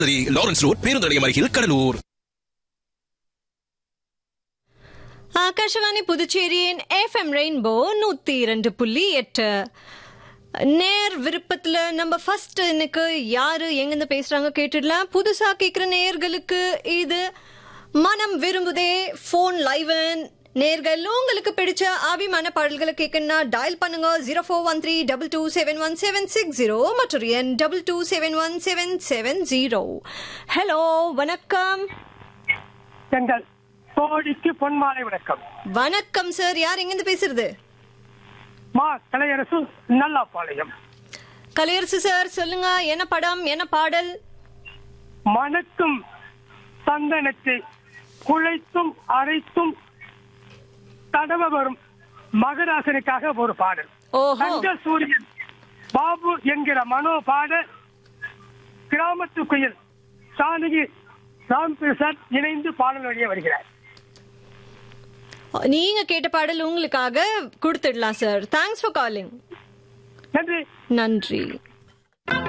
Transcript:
Lawrence road பேருந்து நிலையம் அருகில் கடலூர் ஆகாஷவாணி புதுச்சேரியின் எஃப்எம் ரெயின்போ நூத்தி இரண்டு புள்ளி எட்டு நேர் விருப்பத்துல நம்ம ஃபர்ஸ்ட் இன்னைக்கு யாரு எங்கிருந்து பேசுறாங்க கேட்டுடலாம் புதுசா கேக்குற நேர்களுக்கு இது மனம் விரும்புதே ஃபோன் லைவன் நேர்கள் உங்களுக்கு பிடிச்ச அபிமான பாடல்களை கேட்கணும்னா டயல் பண்ணுங்க zero four one three double two seven one seven six zero மற்றும் என் double two seven one seven seven zero hello வணக்கம் எங்கள் தோழிக்கு பொன்மாலை வணக்கம் வணக்கம் சார் யார் எங்கிருந்து பேசுறது மா கலையரசு நல்லாப்பாளையம் கலையரசு சார் சொல்லுங்க என்ன படம் என்ன பாடல் மணக்கும் சந்தனத்தை குழைத்தும் அரைத்தும் தடவ வரும் மகராசனுக்காக ஒரு பாடல் ஓஹோ தங்க சூரியன் பாபு என்கிற மனோ பாட கிராமத்து குயில் சானகி ராம் பிரசாத் இணைந்து பாடல் வழியே வருகிறார் நீங்க கேட்ட பாடல் உங்களுக்காக கொடுத்துடலாம் சார் தேங்க்ஸ் ஃபார் காலிங் நன்றி நன்றி